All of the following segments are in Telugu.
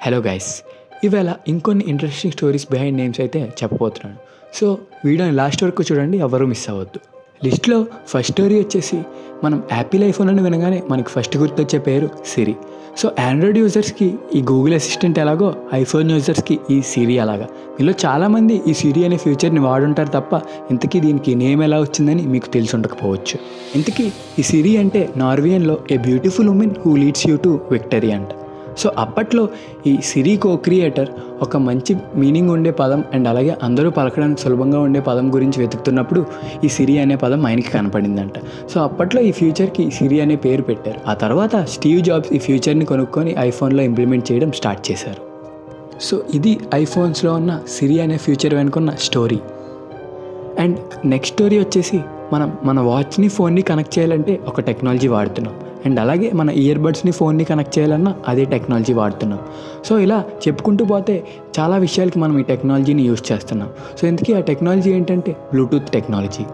హలో గైస్ ఇవాళ ఇంకొన్ని ఇంట్రెస్టింగ్ స్టోరీస్ బిహైండ్ నేమ్స్ అయితే చెప్పబోతున్నాను సో వీడియోని లాస్ట్ వరకు చూడండి ఎవరు మిస్ అవ్వద్దు లిస్ట్లో ఫస్ట్ స్టోరీ వచ్చేసి మనం యాపిల్ ఐఫోన్ అని వినగానే మనకి ఫస్ట్ గుర్తొచ్చే పేరు సిరి సో ఆండ్రాయిడ్ యూజర్స్కి ఈ గూగుల్ అసిస్టెంట్ ఎలాగో ఐఫోన్ యూజర్స్కి ఈ సిరి అలాగా మీలో చాలామంది ఈ సిరి అనే ఫ్యూచర్ని వాడుంటారు తప్ప ఇంతకీ దీనికి నేమ్ ఎలా వచ్చిందని మీకు తెలిసి ఉండకపోవచ్చు ఇంతకీ ఈ సిరి అంటే నార్వేయన్లో a beautiful woman who leads you to victory అంట సో అప్పట్లో ఈ సిరి కో క్రియేటర్ ఒక మంచి మీనింగ్ ఉండే పదం అండ్ అలాగే అందరూ పలకడానికి సులభంగా ఉండే పదం గురించి వెతుకుతున్నప్పుడు ఈ సిరి అనే పదం ఆయనకి కనపడిందంట సో అప్పట్లో ఈ ఫ్యూచర్కి సిరి అనే పేరు పెట్టారు ఆ తర్వాత స్టీవ్ జాబ్స్ ఈ ఫ్యూచర్ని కొనుక్కొని ఐఫోన్లో ఇంప్లిమెంట్ చేయడం స్టార్ట్ చేశారు సో ఇది ఐఫోన్స్లో ఉన్న సిరి అనే ఫ్యూచర్ వెనుకున్న స్టోరీ అండ్ నెక్స్ట్ స్టోరీ వచ్చేసి మనం మన వాచ్ని ఫోన్ని కనెక్ట్ చేయాలంటే ఒక టెక్నాలజీ వాడుతున్నాం అండ్ అలాగే మన ఇయర్ బడ్స్ని ఫోన్ని కనెక్ట్ చేయాలన్నా అదే టెక్నాలజీ వాడుతున్నాం సో ఇలా చెప్పుకుంటూ పోతే చాలా విషయాలకి మనం ఈ టెక్నాలజీని యూజ్ చేస్తున్నాం సో ఇంతకీ ఆ టెక్నాలజీ ఏంటంటే బ్లూటూత్ టెక్నాలజీ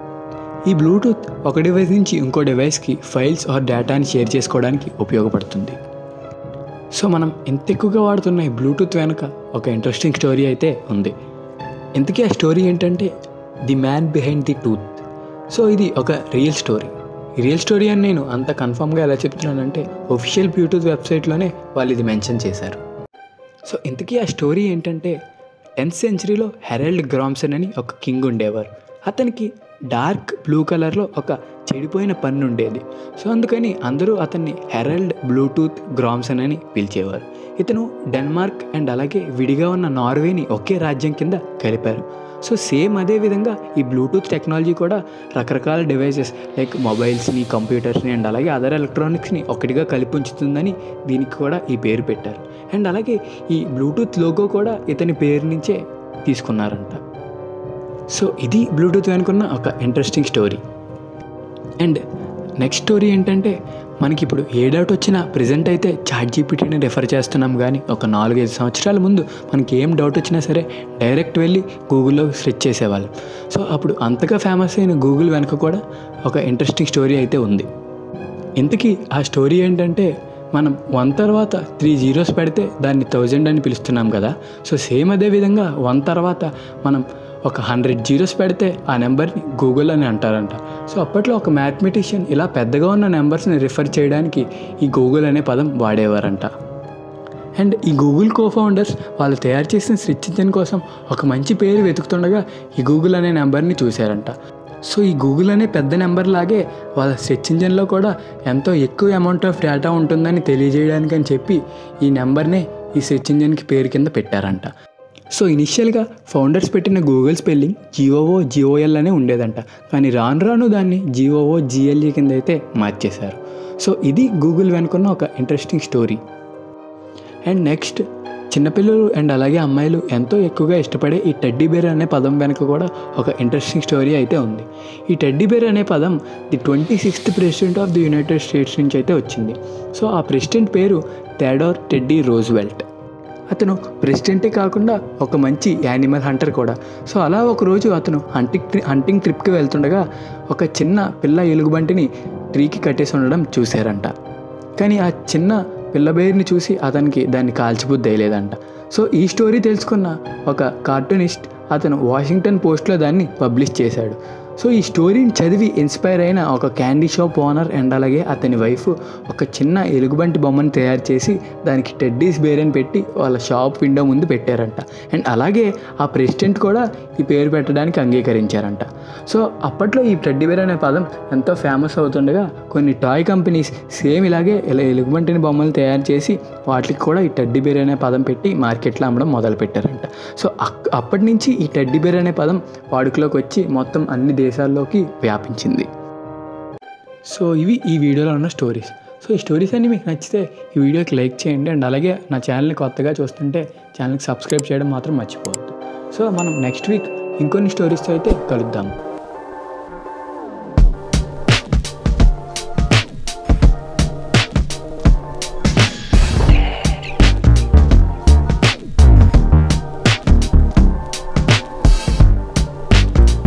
ఈ బ్లూటూత్ ఒక డివైస్ నుంచి ఇంకో డివైస్కి ఫైల్స్ ఆర్ డేటాని షేర్ చేసుకోవడానికి ఉపయోగపడుతుంది సో మనం ఎంత ఎక్కువగా వాడుతున్న ఈ బ్లూటూత్ వెనుక ఒక ఇంట్రెస్టింగ్ స్టోరీ అయితే ఉంది ఇంతకీ ఆ స్టోరీ ఏంటంటే the man behind the tooth so ఇది ఒక రియల్ స్టోరీ ఈ రియల్ స్టోరీ అని నేను అంత కన్ఫామ్గా ఎలా చెప్తున్నానంటే ఒఫిషియల్ బ్లూటూత్ వెబ్సైట్లోనే వాళ్ళు ఇది మెన్షన్ చేశారు సో ఇంతకీ ఆ స్టోరీ ఏంటంటే టెన్త్ సెంచరీలో హెరల్డ్ గ్రామ్సన్ అని ఒక కింగ్ ఉండేవారు అతనికి డార్క్ బ్లూ కలర్లో ఒక చెడిపోయిన పన్ను ఉండేది సో అందుకని అందరూ అతన్ని హెరల్డ్ బ్లూటూత్ గ్రామ్సన్ అని పిలిచేవారు ఇతను డెన్మార్క్ అండ్ అలాగే విడిగా ఉన్న నార్వేని ఒకే రాజ్యం కింద కలిపారు సో సేమ్ అదే విధంగా ఈ బ్లూటూత్ టెక్నాలజీ కూడా రకరకాల డివైసెస్ లైక్ మొబైల్స్ని కంప్యూటర్స్ని అండ్ అలాగే అదర్ ఎలక్ట్రానిక్స్ని ఒకటిగా కలిపి ఉంచుతుందని దీనికి కూడా ఈ పేరు పెట్టారు అండ్ అలాగే ఈ బ్లూటూత్ లోగో కూడా ఇతని పేరు నుంచే తీసుకున్నారంట సో ఇది బ్లూటూత్ వెనుకున్న ఒక interesting story and next story ఏంటంటే మనకి ఇప్పుడు ఏ డౌట్ వచ్చినా ప్రజెంట్ అయితే చాట్ జీపీటీని రెఫర్ చేస్తున్నాం కానీ ఒక నాలుగైదు సంవత్సరాల ముందు మనకి ఏం డౌట్ వచ్చినా సరే డైరెక్ట్ వెళ్ళి గూగుల్లో సెర్చ్ చేసేవాళ్ళం సో అప్పుడు అంతగా ఫేమస్ అయిన గూగుల్ వెనుక కూడా ఒక ఇంట్రెస్టింగ్ స్టోరీ అయితే ఉంది ఇంతకీ ఆ స్టోరీ ఏంటంటే మనం వన్ తర్వాత త్రీ జీరోస్ పెడితే దాన్ని థౌజండ్ అని పిలుస్తున్నాం కదా సో సేమ్ అదే విధంగా వన్ తర్వాత మనం ఒక హండ్రెడ్ జీరోస్ పెడితే ఆ నెంబర్ని గూగుల్ అని అంటారంట సో అప్పట్లో ఒక మ్యాథమెటిషియన్ ఇలా పెద్దగా ఉన్న నెంబర్స్ని రిఫర్ చేయడానికి ఈ గూగుల్ అనే పదం వాడేవారంట అండ్ ఈ గూగుల్ కో ఫౌండర్స్ వాళ్ళు తయారు చేసిన స్విచ్ ఇంజిన్ కోసం ఒక మంచి పేరు వెతుకుతుండగా ఈ గూగుల్ అనే నెంబర్ని చూశారంట సో ఈ గూగుల్ అనే పెద్ద నెంబర్ లాగే వాళ్ళ సెర్చ్ ఇంజిన్లో కూడా ఎంతో ఎక్కువ అమౌంట్ ఆఫ్ డేటా ఉంటుందని తెలియజేయడానికి అని చెప్పి ఈ నెంబర్నే ఈ సెర్చ్ ఇంజిన్కి పేరు కింద పెట్టారంట సో ఇనిషియల్గా ఫౌండర్స్ పెట్టిన గూగుల్ స్పెల్లింగ్ జిఓఓ జిఓఎల్ అనే ఉండేదంట కానీ రాను రాను దాన్ని జిఓఓ జిఎల్ఈ కింద అయితే మార్చేశారు సో ఇది గూగుల్ వెనుకున్న ఒక ఇంట్రెస్టింగ్ స్టోరీ అండ్ నెక్స్ట్ చిన్నపిల్లలు అండ్ అలాగే అమ్మాయిలు ఎంతో ఎక్కువగా ఇష్టపడే ఈ టెడ్డీ బేర్ అనే పదం వెనుక కూడా ఒక ఇంట్రెస్టింగ్ స్టోరీ అయితే ఉంది ఈ టెడ్డీ బేర్ అనే పదం the twenty sixth president of the United States నుంచి అయితే వచ్చింది సో ఆ ప్రెసిడెంట్ పేరు థెడోర్ టెడ్డీ రోజ్వెల్ట్ అతను ప్రెసిడెంటే కాకుండా ఒక మంచి యానిమల్ హంటర్ కూడా సో అలా ఒకరోజు అతను హంటింగ్ హంటింగ్ ట్రిప్కి వెళ్తుండగా ఒక చిన్న పిల్ల ఎలుగుబంటిని ట్రీకి కట్టేసి ఉండడం చూశారంట కానీ ఆ చిన్న పిల్లబేరుని చూసి అతనికి దాన్ని కాల్చిబుద్ధి అయ్యలేదంట సో ఈ స్టోరీ తెలుసుకున్న ఒక కార్టూనిస్ట్ అతను వాషింగ్టన్ పోస్ట్లో దాన్ని పబ్లిష్ చేశాడు సో ఈ స్టోరీని చదివి ఇన్స్పైర్ అయిన ఒక క్యాండీ షాప్ ఓనర్ అండ్ అలాగే అతని వైఫ్ ఒక చిన్న ఎలుగుబంటి బొమ్మను తయారు చేసి దానికి టెడ్డీస్ బేర్ అని పెట్టి వాళ్ళ షాప్ విండో ముందు పెట్టారంట అండ్ అలాగే ఆ ప్రెసిడెంట్ కూడా ఈ పేరు పెట్టడానికి అంగీకరించారంట సో అప్పట్లో ఈ టెడ్డీ బేర్ అనే పదం ఎంతో ఫేమస్ అవుతుండగా కొన్ని టాయ్ కంపెనీస్ సేమ్ ఇలాగే ఇలా ఎలుగుబంటిని బొమ్మలు తయారు చేసి వాటికి కూడా ఈ టెడ్డీ బేర్ అనే పదం పెట్టి మార్కెట్లో అమ్మడం మొదలుపెట్టారంట సో అక్- అప్పటి నుంచి ఈ టెడ్డీ బేర్ అనే పదం వాడుకలోకి వచ్చి మొత్తం అన్ని దేశాల్లోకి వ్యాపించింది సో ఇవి ఈ వీడియోలో ఉన్న స్టోరీస్ సో ఈ స్టోరీస్ అన్ని మీకు నచ్చితే ఈ వీడియోకి లైక్ చేయండి అండ్ అలాగే నా ఛానల్ని కొత్తగా చూస్తుంటే ఛానల్కి సబ్స్క్రైబ్ చేయడం మాత్రం మర్చిపోవద్దు సో మనం నెక్స్ట్ వీక్ ఇంకొన్ని స్టోరీస్తో అయితే కలుద్దాం